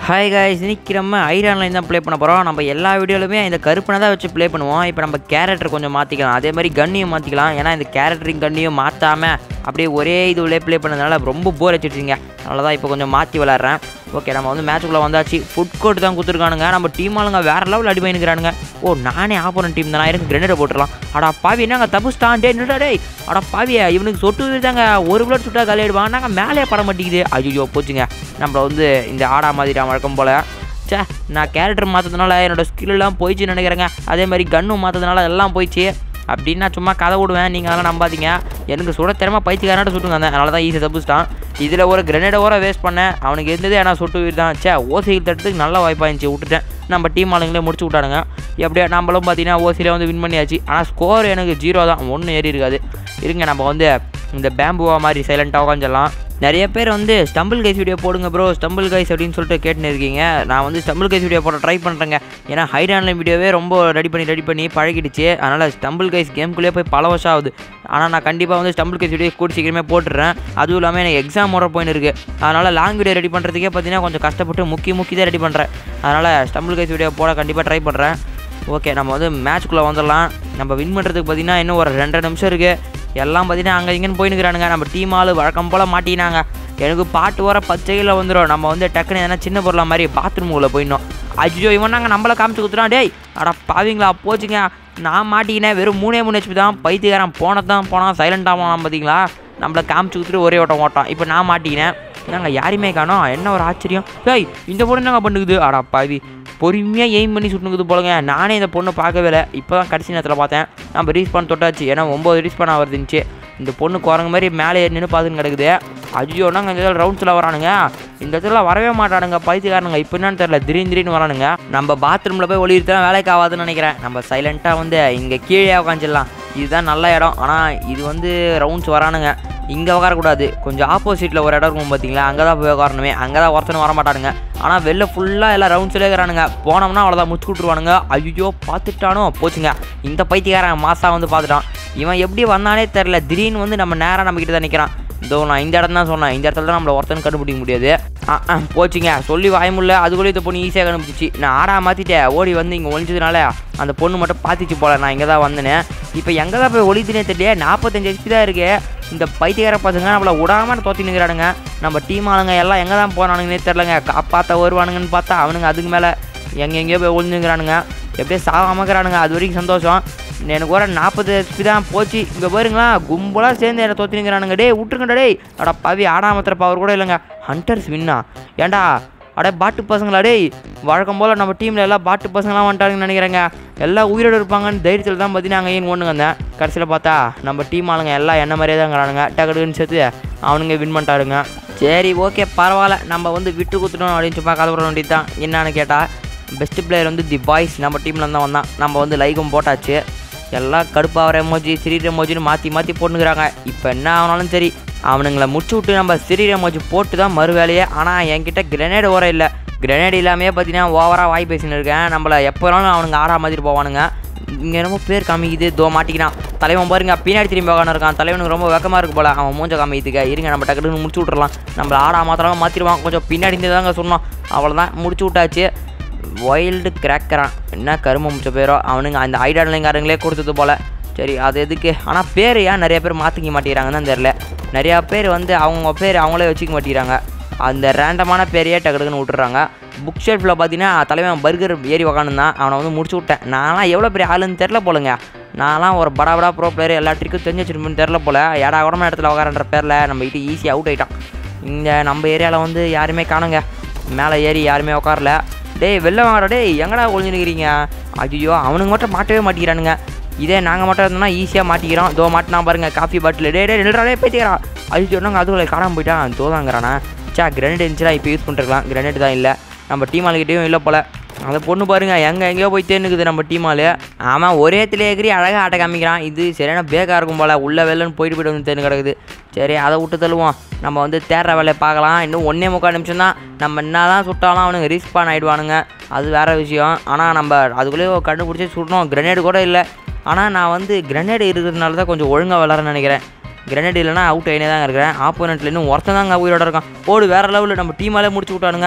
hi guys இன்னைக்கு நம்ம iron line தான் ப்ளே பண்ண போகிறோம் நம்ம எல்லா வீடியோலுமே இந்த கருப்பனை தான் வச்சு ப்ளே பண்ணுவோம் இப்போ நம்ம கேரக்டர் கொஞ்சம் மாற்றிக்கலாம் அதே மாதிரி கன்னையும் மாற்றிக்கலாம் ஏன்னா இந்த கேரக்டரிங் கன்னையும் மாற்றாமல் அப்படியே ஒரே இதுலேயே ப்ளே பண்ணதுனால ரொம்ப போர் அடிச்சிருச்சிங்க அதனால தான் இப்போ கொஞ்சம் மாற்றி விளாட்றேன் ஓகே நம்ம வந்து மேட்ச்சுக்குள்ளே வந்தாச்சு ஃபுட் கோர்ட் தான் கொடுத்துருக்கானுங்க நம்ம டீம் ஆளுங்க வேறு லெவல் அடி பண்ணிக்கிறானுங்க ஓ நானே ஆப்போனன் டீம் தான் எனக்கு கிரெனேட் போட்டுடலாம் அடா பாவி என்னங்க தப்புஸ்டான் டே நின்றா டேய் அடா பாவியா இவனுக்கு சொட்டு விழுதாங்க ஒரு பிளட் சுட்டா காலியாயிடுவான் நாங்கள் மேலே பட மாட்டேங்குது ஐயோ போச்சுங்க நம்மள வந்து இந்த ஆடா மாதிரி நான் வழக்கம் போல் ச்சே நான் கேரக்டர் மாற்றதுனால என்னோட skill எல்லாம் போயிடுச்சுன்னு நினைக்கிறேங்க அதே மாதிரி கன்னும் மாற்றதுனால எல்லாம் போயிடுச்சு அப்படின்னு நான் சும்மா கதை விடுவேன் நீங்கள் அதெல்லாம் நம்பாதீங்க எனக்கு சுட திறமை பைத்தியக்காரனாட்ட சுட்டுங்க அந்த அதனால தான் ஈஸி தப்பிச்சிட்டான் இதில் ஒரு கிரனேடை ஓர வேஸ்ட் பண்ணேன் அவனுக்கு இருந்ததே ஆனால் சுட்டு தான் ச்சே ஓசையில் தட்டுறதுக்கு நல்லா வாய்ப்பாக இருந்துச்சு விட்டுட்டேன் நம்ம டீம் ஆளுங்களே முடிச்சு விட்டானுங்க எப்படியா நம்மளும் பார்த்தீங்கன்னா ஓசியில் வந்து வின் பண்ணியாச்சு ஆனால் ஸ்கோர் எனக்கு ஜீரோ தான் ஒன்றும் ஏறி இருக்காது இருங்க நம்ம வந்து இந்த பேம்புவா மாதிரி சைலண்ட்டாக உட்காந்துடலாம் நிறைய பேர் வந்து ஸ்டம்பிள் கைஸ் வீடியோ போடுங்க ப்ரோ ஸ்டம்பிள் கைஸ் அப்படின்னு சொல்லிட்டு கேட்டுன்னு இருக்கீங்க நான் வந்து ஸ்டம்பிள் கைஸ் வீடியோ போட ட்ரை பண்ணுறேங்க ஏன்னா ஹைட் ஆன்லைன் வீடியோவே ரொம்ப ரெடி பண்ணி ரெடி பண்ணி பழகிடுச்சு அதனால் ஸ்டம்பிள் கைஸ் கேம்குள்ளேயே போய் பல வருஷம் ஆகுது ஆனால் நான் கண்டிப்பாக வந்து ஸ்டம்பிள் கைஸ் வீடியோ கூட சீக்கிரமே போட்டுடுறேன் அதுவும் இல்லாமல் எனக்கு எக்ஸாம் வர போயின்னு இருக்குது அதனால் லாங் வீடியோ ரெடி பண்ணுறதுக்கே பார்த்தீங்கன்னா கொஞ்சம் கஷ்டப்பட்டு முக்கி முக்கி தான் ரெடி பண்ணுறேன் அதனால் ஸ்டம்பிள் கைஸ் வீடியோ போட கண்டிப்பாக ட்ரை பண்ணுறேன் ஓகே நம்ம வந்து மேட்ச்க்குள்ளே வந்துடலாம் நம்ம வின் பண்ணுறதுக்கு பார்த்தீங்கன்னா இன்னும் ஒரு ரெண்டரை நிமிஷம் இருக்குது எல்லாம் பார்த்தீங்கன்னா அங்கே இங்கேன்னு போயினுக்கிறானுங்க நம்ம டீம் ஆள் வழக்கம் போல் மாட்டினாங்க எனக்கு பாட்டு வர பச்சையில் வந்துடும் நம்ம வந்து டக்குன்னு எதனா சின்ன பொருளாக மாதிரி பாத்ரூம் உள்ள போயிடணும் ஐயோ இவன் நாங்கள் நம்மளை காமிச்சு கொடுத்துறான் டேய் அட பாவீங்களா போச்சுங்க நான் மாட்டிக்கினேன் வெறும் மூணே மூணு ஹெச்பி தான் பைத்தியக்காரன் போனதான் போனான் சைலண்டாக போனான் பார்த்தீங்களா நம்மளை காமிச்சு கொடுத்துட்டு ஒரே ஓட்டம் ஓட்டான் இப்போ நான் மாட்டிக்கினேன் நாங்கள் யாரையுமே காணோம் என்ன ஒரு ஆச்சரியம் டேய் இந்த பொண்ணு என்னங்க பண்ணுக்குது அடா பாவி பொறுமையாக எய்ம் பண்ணி சுட்டுனுக்குது போலங்க நானே இந்த பொண்ணை பார்க்கவே இல்லை இப்போ தான் கடைசி நேரத்தில் பார்த்தேன் நம்ம ரீச் பண்ண தொட்டாச்சு ஏன்னா ஒம்பது ரீச் பண்ண வருதுச்சு இந்த பொண்ணு குரங்கு மாதிரி மேலே ஏறி நின்று பார்த்துன்னு கிடக்குது ஐயோ நாங்கள் இந்த இடத்துல ரவுண்ட்ஸில் வரானுங்க இந்த இடத்துல வரவே மாட்டானுங்க பைத்தியக்காரனுங்க இப்போ என்னன்னு தெரியல திடீர்னு திடீர்னு வரானுங்க நம்ம பாத்ரூமில் போய் ஒளியிருத்தான் வேலைக்கு ஆகாதுன்னு நினைக்கிறேன் நம்ம சைலண்ட்டாக வந்து இங்கே கீழே உட்காந்துடலாம் இதுதான் நல்ல இடம் ஆனால் இது வந்து ரவுண்ட்ஸ் வரானுங்க இங்கே உட்காரக்கூடாது கொஞ்சம் ஆப்போசிட்டில் ஒரு இடம் இருக்கும் பார்த்தீங்களா அங்கே தான் போய் உட்காரணுமே அங்கே தான் ஒருத்தனும் வர மாட்டானுங்க ஆனால் வெளில ஃபுல்லாக எல்லாம் ரவுண்ட்ஸ்லேயே இருக்கிறானுங்க போனோம்னா அவ்வளோதான் முடிச்சு விட்ருவானுங்க ஐயோ பார்த்துட்டானோ போச்சுங்க இந்த பைத்தியக்காரன் மாசா வந்து பார்த்துட்டான் இவன் எப்படி வந்தானே தெரில திடீர்னு வந்து நம்ம நேராக நம்ம கிட்ட தான் நிற்கிறான் இதோ நான் இந்த இடம் தான் சொன்னேன் இந்த இடத்துல தான் நம்மளை ஒருத்தன் கண்டுபிடிக்க முடியாது ஆ ஆ, போச்சுங்க சொல்லி வாய முடியல அதுக்குள்ளே இந்த பொண்ணு ஈஸியாக கண்டுபிடிச்சி நான் ஆடா மாற்றிட்டேன் ஓடி வந்து இங்கே ஒழிஞ்சதுனால அந்த பொண்ணு மட்டும் பார்த்துச்சு போல நான் இங்கே தான் வந்தேன் இப்போ எங்கே தான் போய் ஒழித்துனே தெரியல நாற்பத்தஞ்சு ஹெச்பி தான் இருக்கு இந்த பைத்தியக்கார பசங்க நம்மளை விடாமல் தோத்தி நிற்கிறானுங்க நம்ம டீம் ஆளுங்க எல்லாம் எங்கே தான் போனானுங்கன்னே தெரிலங்க காப்பாற்ற வருவானுங்கன்னு பார்த்தா அவனுங்க அதுக்கு மேலே எங்கே எங்கேயோ போய் ஒழிஞ்சுக்கிறானுங்க எப்படியே சாகாமக்கிறானுங்க அது வரைக்கும் சந்தோஷம் எனக்கு ஒரு நாற்பது ஹெச்பி தான் போச்சு இங்கே பாருங்களா கும்பலாக சேர்ந்து என்னை தோத்தி நிற்கிறானுங்க டேய் விட்டுருங்கடா டேய் அட பவி ஆடாமத்திர பவர் கூட இல்லைங்க ஹண்டர்ஸ் வின்னா ஏன்டா அட பாட்டு பசங்களா டேய் வழக்கம் போல் நம்ம டீமில் எல்லாம் பாட்டு பசங்களாம் வந்துட்டாங்கன்னு நினைக்கிறேங்க எல்லாம் உயிரோடு இருப்பாங்கன்னு தைரியத்தில் தான் பார்த்தீங்கன்னா அங்கே ஏன் ஒன்று வந்தேன் கடைசியில் பார்த்தா நம்ம டீம் ஆளுங்க எல்லாம் என்ன மாதிரியே தான் இருக்கிறானுங்க டக்குன்னு சேர்த்து அவனுங்க வின் பண்ணிட்டாருங்க சரி ஓகே பரவாயில்ல நம்ம வந்து விட்டு கொடுத்துட்டோம் அப்படின்னு சும்மா கதை விட வேண்டியது தான் என்னன்னு கேட்டால் பெஸ்ட் பிளேயர் வந்து தி பாய்ஸ் நம்ம டீமில் தான் வந்தான் நம்ம வந்து லைக்கும் போட்டாச்சு எல்லாம் கடுப்பாகிற எமோஜி சிறிய எமோஜின்னு மாற்றி மாற்றி போட்டுக்கிறாங்க இப்போ என்ன ஆனாலும் சரி அவனுங்களை முடிச்சு விட்டு நம்ம சிறிய எமோஜி போட்டு தான் மறு வேலையே ஆனால் என்கிட்ட கிரனேடு ஓர இல்லை கிரனேட் இல்லாமே பார்த்தீங்கன்னா ஓவராக வாய் பேசின்னு இருக்கேன் நம்மளை எப்போ வேணாலும் அவனுங்க ஆறா மாதிரி போவானுங்க இங்கே என்னமோ பேர் காமிக்குது தோ மாட்டிக்கிறான் தலைவன் பாருங்க பின்னாடி திரும்பி உட்காந்து இருக்கான் தலைவனுக்கு ரொம்ப வெக்கமாக இருக்கு போல அவன் மூஞ்ச காமிக்கிறதுக்கு இருங்க நம்ம டக்குன்னு முடிச்சு விட்றலாம் நம்மளை ஆடா மாத்திரமா மாற்றிடுவான் கொஞ்சம் பின்னாடி இருந்து தாங்க சொன்னோம் அவ்வளோதான் முடிச்சு விட்டாச்சு வைல்டு கிராக்கரான் என்ன கரும முடிச்ச பேரோ அவனுங்க அந்த ஐடான்லைங்காரங்களே கொடுத்தது போல் சரி அது எதுக்கு ஆனால் பேர் ஏன் நிறைய பேர் மாற்றிக்க மாட்டேங்கிறாங்கன்னு தான் தெரில நிறையா பேர் வந்து அவங்க பேர் அவங்களே வச்சுக்க மாட்டேங்கிறாங்க அந்த ரேண்டமான பேரையே டக்குன்னு விட்டுறாங்க புக் ஷெல்ஃபில் பார்த்தீங்கன்னா தலைவன் பர்கர் ஏறி உக்காந்துருந்தான் அவனை வந்து முடிச்சு விட்டேன் நான்லாம் எவ்வளோ பெரிய ஆளுன்னு தெரில போலுங்க நான்லாம் ஒரு படா படா ப்ரோ பிளேயர் எல்லா ட்ரிக்கும் தெரிஞ்சு வச்சிருப்பேன்னு தெரில போல ஏடா உடம்பு இடத்துல உட்காரன்ற பேரில் நம்ம கிட்ட ஈஸி அவுட் ஆகிட்டான் இங்கே நம்ம ஏரியாவில் வந்து யாருமே காணுங்க மேலே ஏறி யாருமே உட்காரல டேய் வெளில வாங்கடா டேய் எங்கடா ஒழிஞ்சுக்கிறீங்க ஐயோ அவனுங்க மட்டும் மாட்டவே மாட்டேங்கிறானுங்க இதே நாங்கள் மட்டும் இருந்தோம்னா ஈஸியாக மாட்டிக்கிறோம் தோ மாட்டினா பாருங்க காஃபி பாட்டில் டே டே நில்றாடே பேத்திக்கிறா ஐயோ நாங்கள் அதுக்குள்ள காணாமல் போயிட்டான் தோதாங்கிறானா சே கிரனேட் இருந்துச்சுன்னா இப்போ யூஸ் பண்ணிருக்கலாம் கிரனேட் தான் இல்லை நம்ம டீம் ஆளுகிட்டையும் இல்லை போல அந்த பொண்ணு பாருங்க எங்கே எங்கேயோ போய் தேனுக்குது நம்ம டீம் ஆளு ஆமாம் ஒரே இடத்துல ஏறி அழகாக ஆட்ட காமிக்கிறான் இது சரியான பேக்காக இருக்கும் போல உள்ள வெள்ளன்னு போயிட்டு போயிட்டு வந்து தேனு கிடக்குது சரி அதை விட்டு தள்ளுவோம் நம்ம வந்து தேடுற வேலையை பார்க்கலாம் இன்னும் ஒன்றே முக்கால் நிமிஷம் தான் நம்ம என்ன தான் சுட்டாலும் அவனுங்க ரீஸ்பான் ஆகிடுவானுங்க அது வேறு விஷயம் ஆனால் நம்ம அதுக்குள்ளேயே கண்டுபிடிச்சி சுடணும் கிரனேடு கூட இல்லை ஆனால் நான் வந்து கிரனேடு இருக்கிறதுனால தான் கொஞ்சம் ஒழுங்காக விளாட்றேன்னு நினைக்கிறேன் கிரனேட் இல்லைனா அவுட் ஆகினே தாங்க இருக்கிறேன் ஆப்போனண்ட்டில் இன்னும் ஒருத்தன் தாங்க உயிரோட இருக்கான் ஓடு வேறு லெவலில் நம்ம டீமாலே முடிச்சு விட்டானுங்க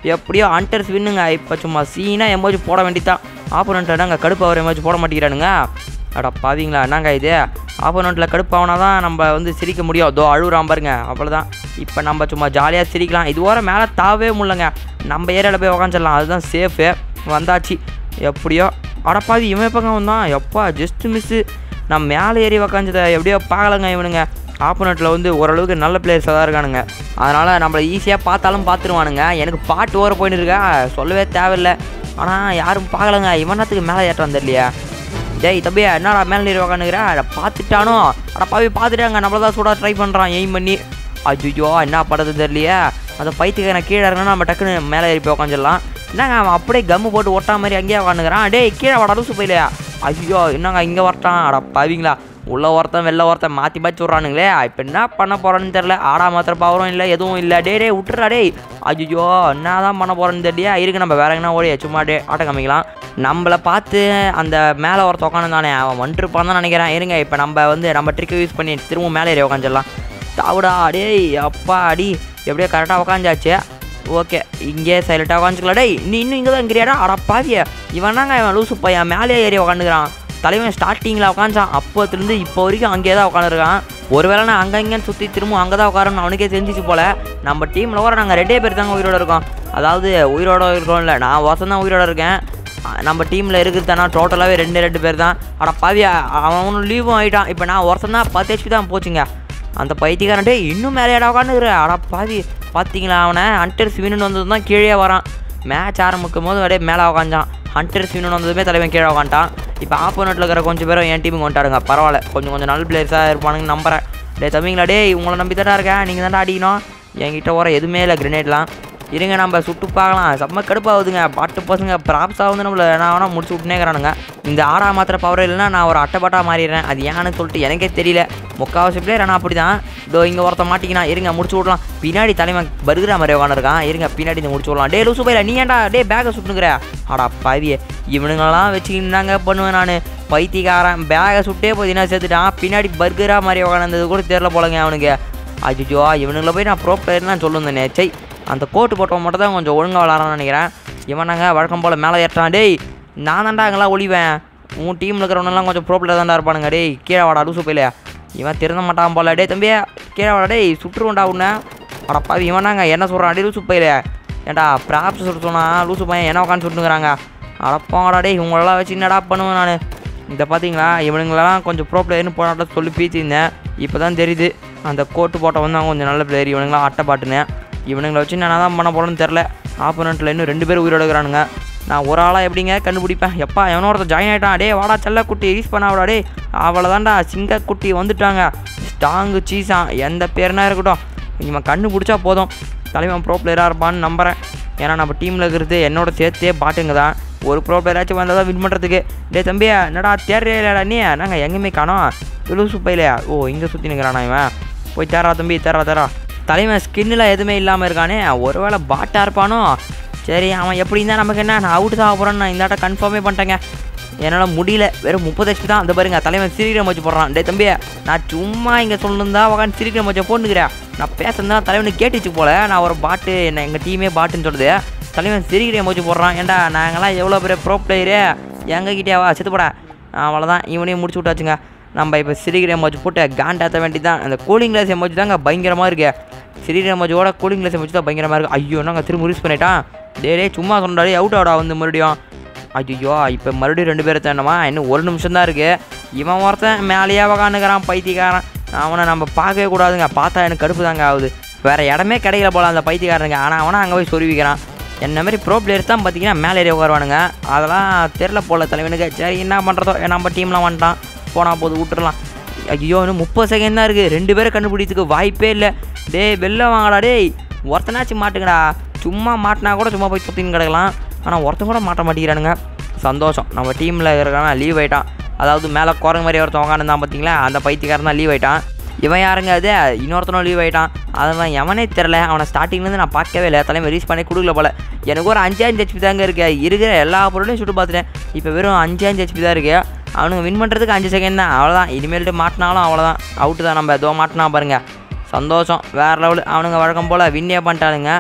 எப்படியோ ஹண்டர்ஸ் வின்னுங்க இப்போ சும்மா சீனாக எமோஜி போட வேண்டியதான் ஆப்போனண்ட்டை நாங்கள் கடுப்பு அவர் எமோஜி போட மாட்டேங்கிறானுங்க அட பாவீங்களா என்னங்க இது ஆப்போனண்ட்டில் கடுப்பாவனா தான் நம்ம வந்து சிரிக்க முடியும் தோ அழுகுறான் பாருங்க அவ்வளோதான் இப்போ நம்ம சும்மா ஜாலியாக சிரிக்கலாம் இது வர மேலே தாவே முடியலங்க நம்ம ஏரியாவில் போய் உக்காந்துடலாம் அதுதான் சேஃபு வந்தாச்சு எப்படியோ அடப்பாவி இவன் எப்போங்க வந்தான் எப்பா ஜஸ்ட் மிஸ்ஸு நான் மேலே ஏறி உக்காந்ததை எப்படியோ பார்க்கலங்க இவனுங்க ஆப்போனண்ட்டில் வந்து ஓரளவுக்கு நல்ல பிளேயர்ஸாக தான் இருக்கானுங்க அதனால் நம்மளை ஈஸியாக பார்த்தாலும் பார்த்துருவானுங்க எனக்கு பாட்டு ஓர போயின்னு இருக்கா சொல்லவே தேவையில்லை ஆனால் யாரும் பார்க்கலங்க இவனத்துக்கு மேலே ஏற்றம் தெரியலையா டேய் தம்பியா என்னடா மேலே நீர் உக்காந்துக்கிற அட பார்த்துட்டானோ அட பாவி பார்த்துட்டாங்க நம்மள தான் சூடாக ட்ரை பண்ணுறான் எய்ம் பண்ணி ஐயோ என்ன படுறது தெரியலையே அந்த பைத்துக்கு நான் கீழே இறங்கினா நம்ம டக்குன்னு மேலே ஏறி போய் உட்காந்துடலாம் என்னங்க அவன் அப்படியே கம்மு போட்டு ஒட்டா மாதிரி அங்கேயே உட்காந்துக்கிறான் டேய் கீழே வாடா லூசு போயிலையா ஐயோ என்னங்க இங்கே வரட்டான் அட பாவிங்களா உள்ள ஒருத்தன் வெளில ஒருத்தன் மாற்றி மாற்றி விட்றானுங்களே இப்போ என்ன பண்ண போகிறேன்னு தெரில ஆடா மாத்திர பவரும் இல்லை எதுவும் இல்லை டே டே விட்டுறா டேய் ஐயோ என்ன தான் பண்ண போகிறேன்னு தெரியல இருக்கு நம்ம வேற எங்கன்னா ஓடி சும்மா டே ஆட்டம் காமிக்கலாம் நம்மளை பார்த்து அந்த மேலே ஒருத்த உட்காந்துருந்தானே அவன் வந்துருப்பான் தான் நினைக்கிறேன் இருங்க இப்போ நம்ம வந்து நம்ம ட்ரிக்கை யூஸ் பண்ணி திரும்ப மேலே ஏறி உட்காந்துடலாம் தாவுடா டேய் அப்பா அடி எப்படியோ கரெக்டாக உட்காந்தாச்சு ஓகே இங்கே சைலண்ட்டாக உட்காந்துக்கலாம் டேய் நீ இன்னும் இங்கே தான் இருக்கிறியாடா அட பாவிய இவன் தாங்க இவன் லூசு பையன் மேலே ஏறி உட்காந்துக்கிறான் தலைவன் ஸ்டார்டிங்கில் உட்காந்துச்சான் அப்போத்துலேருந்து இப்போ வரைக்கும் அங்கேயே தான் உட்காந்துருக்கான் ஒருவேளை நான் அங்கே இங்கேன்னு சுற்றி திரும்ப அங்கே தான் உட்காரணும் அவனுக்கே தெரிஞ்சிச்சு போல் நம்ம டீமில் வர நாங்கள் ரெண்டே பேர் தாங்க உயிரோட இருக்கோம் அதாவது உயிரோட இருக்கோம் இல்லை நான் வசம் தான் உயிரோட இருக்கேன் அஹ் நம்ம டீமில் இருக்கிறதானா டோட்டலாகவே ரெண்டு ரெண்டு பேர் தான் அட பாவியா அவனும் லீவும் ஆகிட்டான் இப்போ நான் ஒருத்தன் தான் பத்து ஹெச்பி தான் போச்சுங்க அந்த பைத்தியக்காரன் டேய் இன்னும் மேலே இடம் உட்காந்துக்கிற அட பாவி பார்த்தீங்களா அவனை ஹண்டர்ஸ் வின்னு வந்தது தான் கீழே வரான் மேட்ச் ஆரம்பிக்கும் போது அப்படியே மேலே உட்காந்தான் ஹண்டர்ஸ் வின்னு வந்ததுமே தலைவன் கீழே உட்காந்துட்டான் இப்போ ஆப்போனட்டில் இருக்கிற கொஞ்சம் பேரும் என் டீமுக்கு வந்துட்டாருங்க பரவாயில்ல கொஞ்சம் கொஞ்சம் நல்ல பிளேயர்ஸாக இருப்பானுங்க நம்புறேன் டே தம்பிங்களா டேய் உங்களை நம்பி தானே இருக்கேன் நீங்கள் தானே அடிக்கணும் என்கிட்ட வர எதுவுமே இல்லை கிரனேட்லாம் இருங்க நம்ம சுட்டு பார்க்கலாம் செம்ம கடுப்பாகுதுங்க பாட்டு பசங்க ப்ராப்ஸாக வந்து நம்மள என்ன வேணால் முடிச்சு விட்டுனேங்கிறானுங்க இந்த ஆடா மாத்திர பவர் இல்லைன்னா நான் ஒரு அட்டைப்பாட்டா மாறிடுறேன் அது ஏன்னு சொல்லிட்டு எனக்கே தெரியல முக்கால்வாசி பிளேயர் ஆனால் அப்படி தான் இதோ இங்கே ஒருத்த மாட்டிக்கினா இருங்க முடிச்சு விடலாம் பின்னாடி தலைமை பருகிற மாதிரி உட்காந்துருக்கான் இருங்க பின்னாடி இந்த முடிச்சு விடலாம் டே லூசு பையில நீ ஏன்டா டே பேக்கை சுட்டுங்கிற ஆடா பாவியே இவனுங்களாம் வச்சுக்கிட்டாங்க பண்ணுவேன் நான் பைத்தியக்காரன் பேகை சுட்டே போய் சேர்த்துட்டான் பின்னாடி பர்கரா மாதிரி உட்காந்து கூட தெரில போலங்க அவனுக்கு அஜிஜோ இவனுங்களை போய் நான் ப்ரோ பிளேயர்னு சொல்லுந்தேனே சை அந்த கோட்டு போட்டவன் மட்டும் தான் கொஞ்சம் ஒழுங்காக விளாட்றான்னு நினைக்கிறேன் இவனாங்க வழக்கம் போல் மேலே ஏற்றான் டேய் நான் தான்டா அங்கெல்லாம் ஒளிவேன் உன் டீமில் இருக்கிறவனெல்லாம் கொஞ்சம் ப்ரோ பிளேயர் தான்டா இருப்பானுங்க டேய் கீழே வாடா லூசு போயில இவன் திருந்த மாட்டான் போல டேய் தம்பியா கீழே வாடா டேய் சுற்றுருவன்டா உன்னை அட பாவி இவனாங்க என்ன சொல்கிறான் டேய் லூசு போயில ஏன்டா ப்ராப்ஸ் சுட்டு சொன்னா லூசு பையன் என்ன உட்காந்து சுட்டுங்கிறாங்க அடப்பாங்கடா டேய் உங்களெல்லாம் வச்சு என்னடா பண்ணுவேன் நான் இதை பார்த்தீங்களா இவனுங்களெல்லாம் கொஞ்சம் ப்ரோ பிளேயர்னு போனாட்ட சொல்லி பீச்சிருந்தேன் இப்போ தான் தெரியுது அந்த கோட்டு போட்டவன் தான் கொஞ்சம் நல்ல பிளேயர் இவனுங்களாம் அட்டை பாட்டுனேன் இவனுங்களை வச்சு நான் தான் பண்ண போகிறேன்னு தெரில ஆப்போனண்ட்டில் இன்னும் ரெண்டு பேர் உயிரோட இருக்கிறானுங்க நான் ஒரு ஆளாக எப்படிங்க கண்டுபிடிப்பேன் எப்பா எவனோ ஒருத்தன் ஜாயின் ஆகிட்டான் டே வாடா செல்ல குட்டி யூஸ் பண்ணாவிடா டே அவ்வளோதான்டா சிங்க குட்டி வந்துட்டாங்க ஸ்டாங்கு சீஸான் எந்த பேருனா இருக்கட்டும் இவன் கண்டுபிடிச்சா போதும் தலைவன் ப்ரோ பிளேயராக இருப்பான்னு நம்புகிறேன் ஏன்னா நம்ம டீமில் இருக்கிறது என்னோட சேர்த்தே பாட்டுங்க தான் ஒரு ப்ரோ பிளேயராச்சும் வந்தால் தான் வின் பண்ணுறதுக்கு டே தம்பியா என்னடா தேர்றா நீ நாங்கள் எங்கேயுமே காணோம் இவ்வளோ சுப்பையிலையா ஓ இங்கே சுற்றி நிற்கிறானா இவன் போய் தேரா தம்பி தேரா தேரா தலைவன் ஸ்கின்னில் எதுவுமே இல்லாமல் இருக்கானே ஒருவேளை பாட்டாக இருப்பானோ சரி அவன் எப்படி இருந்தால் நமக்கு என்ன நான் அவுட் தான் போகிறேன்னு நான் இந்த ஆட்ட கன்ஃபார்மே பண்ணிட்டேங்க என்னால் முடியல வெறும் முப்பது ஹெச்பி தான் அந்த பாருங்க தலைவன் சிரிக்கிற மச்சு போடுறான் டே தம்பி நான் சும்மா இங்கே சொல்லிருந்தா உட்காந்து சிரிக்கிற மச்சை போட்டுக்கிறேன் நான் பேசுறதா தலைவனுக்கு கேட்டுச்சு போல நான் ஒரு பாட்டு என்ன எங்கள் டீமே பாட்டுன்னு சொல்லுது தலைவன் சிரிக்கிற மச்சு போடுறான் ஏன்டா நாங்களாம் எவ்வளோ பெரிய ப்ரோ பிளேயரு எங்ககிட்டயாவா செத்து போட அவ்வளோதான் இவனையும் முடிச்சு விட்டாச்சுங்க நம்ம இப்போ சிரிக்கிற எமோஜி போட்டு காண்டாத்த வேண்டி தான் அந்த கூலிங் கிளாஸ் எமோஜி தாங்க பயங்கரமாக இருக்கு சிரிக்கிற எமோஜியோட கூலிங் கிளாஸ் எமோஜி தான் பயங்கரமாக இருக்குது ஐயோ நாங்கள் திரும்ப யூஸ் பண்ணிட்டான் டே டே சும்மா சொன்னாடி அவுட் ஆடா வந்து மறுபடியும் ஐயோ இப்போ மறுபடியும் ரெண்டு பேர் தானமா இன்னும் ஒரு நிமிஷம் தான் இருக்குது இவன் ஒருத்தன் மேலேயே உக்காந்துக்கிறான் பைத்தியக்காரன் அவனை நம்ம பார்க்கவே கூடாதுங்க பார்த்தா எனக்கு கடுப்பு தாங்க ஆகுது வேறு இடமே கிடைக்கல போல அந்த பைத்தியக்காரனுங்க ஆனால் அவனை அங்கே போய் சொருவிக்கிறான் என்ன மாதிரி ப்ரோ பிளேயர்ஸ் தான் பார்த்தீங்கன்னா மேலே ஏறி உட்காருவானுங்க அதெல்லாம் தெரில போல தலைவனுக்கு சரி என்ன பண்ணுறதோ நம்ம டீம்லாம் வந்துட்டான் போனால் போது விட்டுறலாம் ஐயோ இன்னும் முப்பது செகண்ட் தான் இருக்குது ரெண்டு பேரை கண்டுபிடிச்சதுக்கு வாய்ப்பே இல்லை டேய் வெளில வாங்கடா டேய் ஒருத்தனாச்சும் மாட்டுங்கடா சும்மா மாட்டினா கூட சும்மா போய் சுற்றின்னு கிடக்கலாம் ஆனால் ஒருத்தன் கூட மாட்ட மாட்டேங்கிறானுங்க சந்தோஷம் நம்ம டீமில் இருக்கிறவன் லீவ் ஆயிட்டான் அதாவது மேலே குரங்கு மாதிரி ஒருத்தன் உட்காந்துருந்தான் பார்த்தீங்களா அந்த பைத்தியக்காரன் தான் லீவ் ஆயிட்டான் இவன் யாருங்க அது இன்னொருத்தனும் லீவ் ஆயிட்டான் அவன் எவனே தெரில அவனை ஸ்டார்டிங்லேருந்து நான் பார்க்கவே இல்லை தலைமை ரீச் பண்ணி கொடுக்கல போல எனக்கு ஒரு அஞ்சு அஞ்சு ஹெச்பி தாங்க இருக்கு இருக்கிற எல்லா பொருளையும் சுட்டு பார்த்துட்டேன் இப்போ வெறும் அஞ்சு அஞ்சு ஹெச்பி தான் இருக்கு அவனுங்க வின் பண்ணுறதுக்கு அஞ்சு செகண்ட் தான் அவ்வளோதான் இனிமேல்ட்டு மாட்டினாலும் அவ்வளோதான் அவுட்டு தான் நம்ம ஏதோ மாட்டினா பாருங்க சந்தோஷம் வேறு லெவலு அவனுங்க வழக்கம் போல் வின்னே பண்ணிட்டானுங்க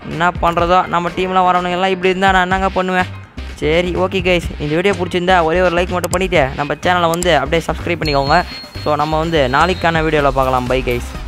என்ன பண்ணுறதோ நம்ம டீமில் வரவனுங்க எல்லாம் இப்படி இருந்தால் நான் என்னங்க பண்ணுவேன் சரி ஓகே கைஸ் இந்த வீடியோ பிடிச்சிருந்தா ஒரே ஒரு லைக் மட்டும் பண்ணிவிட்டு நம்ம சேனலை வந்து அப்படியே சப்ஸ்கிரைப் பண்ணிக்கோங்க ஸோ நம்ம வந்து நாளைக்கான வீடியோவில் பார்க்கலாம் பை கைஸ்